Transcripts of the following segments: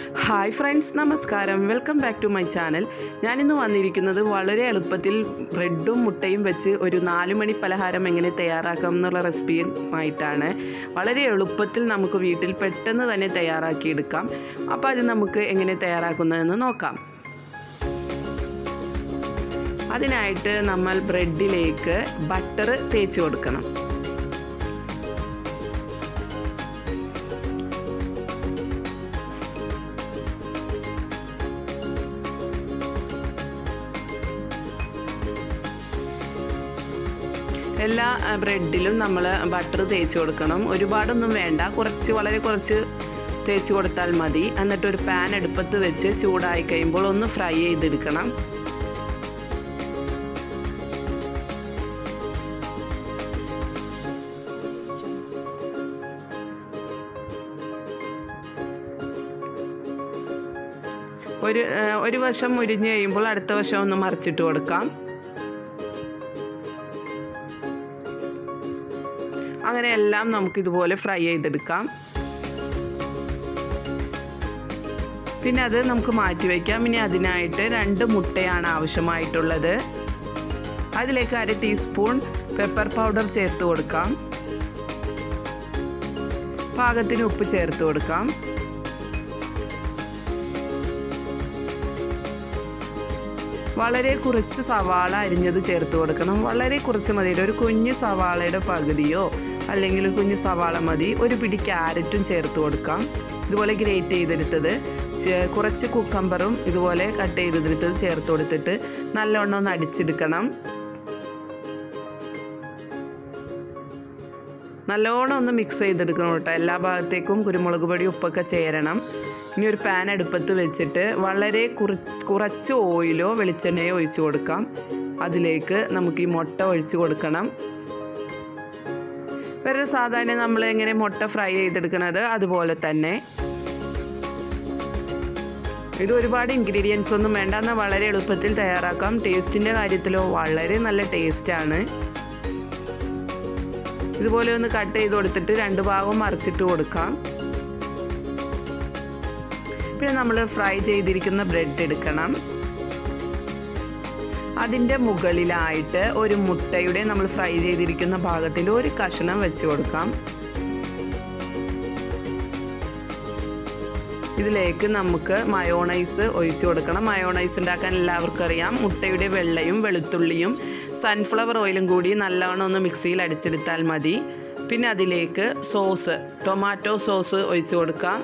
hi friends നമസ്കാരം welcome back to my channel ഞാനിന്ന് വന്നിരിക്കുന്നത് വളരെ എളുപ്പത്തിൽ ബ്രെഡും മുട്ടയും വെച്ച് ഒരു നാല് മണി പലഹാരം എങ്ങനെ തയ്യാറാക്കാം എന്നുള്ള റെസിപ്പിയുമായിട്ടാണ് വളരെ എളുപ്പത്തിൽ നമുക്ക് വീട്ടിൽ പെട്ടെന്ന് തന്നെ തയ്യാറാക്കിയെടുക്കാം അപ്പോൾ അത് നമുക്ക് എങ്ങനെ തയ്യാറാക്കുന്നതെന്ന് നോക്കാം അതിനായിട്ട് നമ്മൾ ബ്രെഡിലേക്ക് ബട്ടർ തേച്ച് കൊടുക്കണം എല്ലാ ബ്രെഡിലും നമ്മൾ ബട്ടർ തേച്ച് കൊടുക്കണം ഒരുപാടൊന്നും വേണ്ട കുറച്ച് വളരെ കുറച്ച് തേച്ച് കൊടുത്താൽ മതി എന്നിട്ട് ഒരു പാൻ അടുപ്പത്ത് വെച്ച് ചൂടായി കഴിയുമ്പോൾ ഒന്ന് ഫ്രൈ ചെയ്തെടുക്കണം ഒരു ഒരു വശം മുരിഞ്ഞ് കഴിയുമ്പോൾ അടുത്ത വശം ഒന്ന് മറിച്ചിട്ട് കൊടുക്കാം അങ്ങനെ എല്ലാം നമുക്കിതുപോലെ ഫ്രൈ ചെയ്തെടുക്കാം പിന്നെ അത് നമുക്ക് മാറ്റി വയ്ക്കാം ഇനി അതിനായിട്ട് രണ്ട് മുട്ടയാണ് ആവശ്യമായിട്ടുള്ളത് അതിലേക്ക് അര ടീസ്പൂൺ പെപ്പർ പൗഡർ ചേർത്ത് കൊടുക്കാം പാകത്തിന് ഉപ്പ് ചേർത്ത് കൊടുക്കാം വളരെ കുറച്ച് സവാള അരിഞ്ഞത് ചേർത്ത് കൊടുക്കണം വളരെ കുറച്ച് മതി ഒരു കുഞ്ഞ് സവാളയുടെ പകുതിയോ അല്ലെങ്കിൽ ഒരു കുഞ്ഞ് സവാള മതി ഒരു പിടി ക്യാരറ്റും ചേർത്ത് കൊടുക്കാം ഇതുപോലെ ഗ്രേറ്റ് ചെയ്തെടുത്തത് കുറച്ച് കുക്കമ്പറും ഇതുപോലെ കട്ട് ചെയ്തെടുത്തത് ചേർത്ത് കൊടുത്തിട്ട് നല്ലോണം ഒന്ന് അടിച്ചെടുക്കണം നല്ലോണം ഒന്ന് മിക്സ് ചെയ്തെടുക്കണം കേട്ടോ എല്ലാ ഭാഗത്തേക്കും കുരുമുളക് പൊടി ഉപ്പൊക്കെ ചേരണം ഇനി ഒരു പാൻ അടുപ്പത്ത് വെച്ചിട്ട് വളരെ കുറച്ച് കുറച്ച് ഓയിലോ വെളിച്ചെണ്ണയോ ഒഴിച്ച് കൊടുക്കാം അതിലേക്ക് നമുക്ക് ഈ മുട്ട ഒഴിച്ച് കൊടുക്കണം വെറുതെ സാധാരണ നമ്മൾ എങ്ങനെ മുട്ട ഫ്രൈ ചെയ്തെടുക്കുന്നത് അതുപോലെ തന്നെ ഇത് ഒരുപാട് ഇൻഗ്രീഡിയൻസ് ഒന്നും വേണ്ട എന്നാൽ വളരെ എളുപ്പത്തിൽ തയ്യാറാക്കാം ടേസ്റ്റിൻ്റെ കാര്യത്തിലോ വളരെ നല്ല ടേസ്റ്റാണ് ഇതുപോലെ ഒന്ന് കട്ട് ചെയ്ത് കൊടുത്തിട്ട് രണ്ട് ഭാഗവും മറിച്ചിട്ട് കൊടുക്കാം പിന്നെ നമ്മൾ ഫ്രൈ ചെയ്തിരിക്കുന്ന ബ്രെഡ് എടുക്കണം അതിൻ്റെ മുകളിലായിട്ട് ഒരു മുട്ടയുടെ നമ്മൾ ഫ്രൈ ചെയ്തിരിക്കുന്ന ഭാഗത്തിൻ്റെ ഒരു കഷണം വെച്ച് കൊടുക്കാം ഇതിലേക്ക് നമുക്ക് മയോണൈസ് ഒഴിച്ചു കൊടുക്കണം മയോണൈസ് ഉണ്ടാക്കാൻ എല്ലാവർക്കും അറിയാം മുട്ടയുടെ വെള്ളയും വെളുത്തുള്ളിയും സൺഫ്ലവർ ഓയിലും കൂടി നല്ലവണ്ണം ഒന്ന് മിക്സിയിൽ അടിച്ചെടുത്താൽ മതി പിന്നെ അതിലേക്ക് സോസ് ടൊമാറ്റോ സോസ് ഒഴിച്ചു കൊടുക്കാം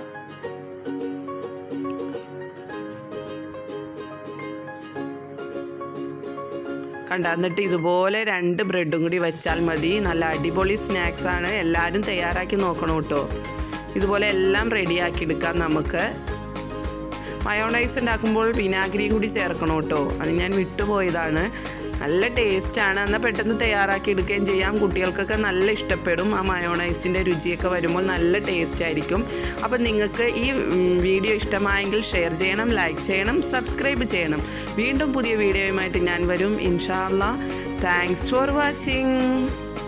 കണ്ട എന്നിട്ട് ഇതുപോലെ രണ്ട് ബ്രെഡും കൂടി വെച്ചാൽ മതി നല്ല അടിപൊളി സ്നാക്സാണ് എല്ലാവരും തയ്യാറാക്കി നോക്കണം കേട്ടോ ഇതുപോലെ എല്ലാം റെഡിയാക്കി എടുക്കാം നമുക്ക് മയോണൈസ് ഉണ്ടാക്കുമ്പോൾ വിനാഗിരിയും കൂടി ചേർക്കണം കേട്ടോ അത് ഞാൻ വിട്ടുപോയതാണ് നല്ല ടേസ്റ്റാണ് എന്നാൽ പെട്ടെന്ന് തയ്യാറാക്കി എടുക്കുകയും ചെയ്യാം കുട്ടികൾക്കൊക്കെ നല്ല ഇഷ്ടപ്പെടും ആ മയോണൈസിൻ്റെ രുചിയൊക്കെ വരുമ്പോൾ നല്ല ടേസ്റ്റ് ആയിരിക്കും അപ്പം നിങ്ങൾക്ക് ഈ വീഡിയോ ഇഷ്ടമായെങ്കിൽ ഷെയർ ചെയ്യണം ലൈക്ക് ചെയ്യണം സബ്സ്ക്രൈബ് ചെയ്യണം വീണ്ടും പുതിയ വീഡിയോയുമായിട്ട് ഞാൻ വരും ഇൻഷാല്ല താങ്ക്സ് ഫോർ വാച്ചിങ്